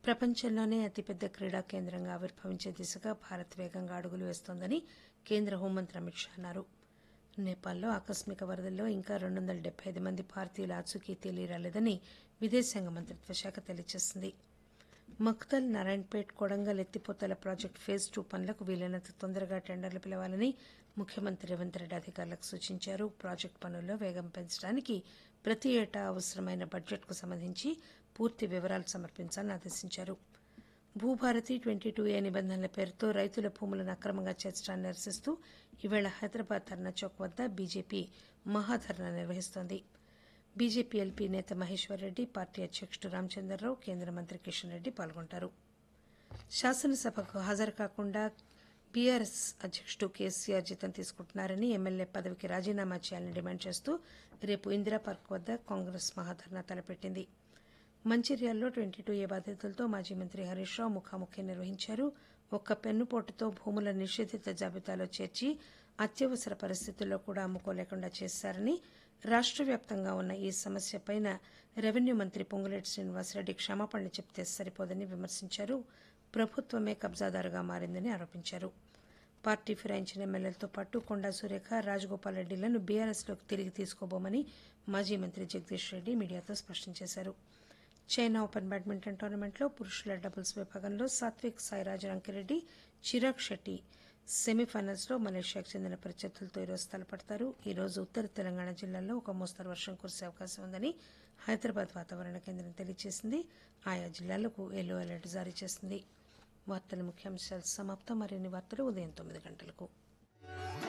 ప్రపంచంలోనే అతిపెద్ద క్రీడా కేంద్రంగా ఆవిర్భవించే దిశగా భారత్ వేగంగా అడుగులు వేస్తోందని కేంద్ర హోంమంత్రి అమిత్ షా అన్నారు నేపాల్లో ఆకస్మిక వరదల్లో ఇంకా రెండు వందల డెబ్బై ఐదు మంది భారతీయుల ఆచూకీ తెలియరాలేదని విదేశాంగ మంత్రిత్వ శాఖ తెలియజేసింది మక్తల్ నారాయణపేట్ కొడంగల్ ఎత్తిపోతల ప్రాజెక్టు ఫేజ్ టూ పనులకు వీలైనంత తొందరగా టెండర్లు పిలవాలని ముఖ్యమంత్రి రేవంత్ రెడ్డి అధికారులకు సూచించారు ప్రాజెక్టు పనుల్లో వేగం పెంచడానికి ప్రతి ఏటా అవసరమైన బడ్జెట్కు సంబంధించి పూర్తి వివరాలు సమర్పించాలని ఆదేశించారు భూభారతి ట్వంటీ టూ ఏ నిబంధనల పేరుతో రైతుల భూములను అక్రమంగా చేర్చడాన్ని నిరసిస్తూ ఈవేళ హైదరాబాద్ ధర్నా చౌక్ వద్ద బీజేపీ మహాధర్నా నిర్వహిస్తోంది బీజేపీ ఎల్పీ నేత మహేశ్వర్ రెడ్డి పార్టీ అధ్యకుడు రామచంద్రరావు కేంద్ర మంత్రి కిషన్ రెడ్డి పాల్గొంటారు శాసనసభకు హాజరు కాకుండా బీఆర్ఎస్ అధ్యకుడు కేసీఆర్ జీతం తీసుకుంటున్నారని ఎమ్మెల్యే పదవికి రాజీనామా చేయాలని డిమాండ్ చేస్తూ రేపు ఇందిరా పార్క్ వద్ద కాంగ్రెస్ మహాధర్నా తలపెట్టింది మంచిర్యాలలో ట్వంటీ టూ ఏ బాధితులతో మాజీ మంత్రి హరీష్ రావు ముఖాముఖి నిర్వహించారు ఒక్క పెన్నుపోటుతో భూముల నిషేధిత జాబితాలో చేర్చి అత్యవసర పరిస్థితుల్లో కూడా అమ్ముకోలేకుండా చేశారని రాష్ట్ర వ్యాప్తంగా ఉన్న ఈ సమస్యపైన రెవెన్యూ మంత్రి పొంగులేటి శ్రీనివాసరెడ్డి క్షమాపణలు చెప్తే సరిపోదని విమర్శించారు ప్రభుత్వమే కబ్జాదారుగా మారిందని ఆరోపించారు పార్టీ ఫిరాయించిన ఎమ్మెల్యేలతో పాటు కొండా సురేఖ రాజగోపాల్ రెడ్డిలను బీఆర్ఎస్లోకి తిరిగి తీసుకోబోమని మాజీ మంత్రి జగదీష్ రెడ్డి మీడియాతో స్పష్టం చేశారు చైనా ఓపెన్ బ్యాడ్మింటన్ టోర్నమెంట్లో పురుషుల డబుల్స్ విభాగంలో సాత్విక్ సాయిరాజ్ రంకిరెడ్డి చిరాగ్ షెట్టి సెమీఫైనల్స్లో మలేషియాకు చెందిన ప్రత్యర్థులతో ఈరోజు తలపడతారు ఈరోజు ఉత్తర తెలంగాణ జిల్లాల్లో ఒక మోస్తరు వర్షం కురిసే అవకాశం ఉందని హైదరాబాద్ వాతావరణ కేంద్రం తెలియజేసింది ఆయా జిల్లాలకు ఎల్లో అలర్ట్ జారీ చేసింది వార్తల ముఖ్యాంశాలు సమాప్తం మరిన్ని వార్తలు ఉదయం తొమ్మిది గంటలకు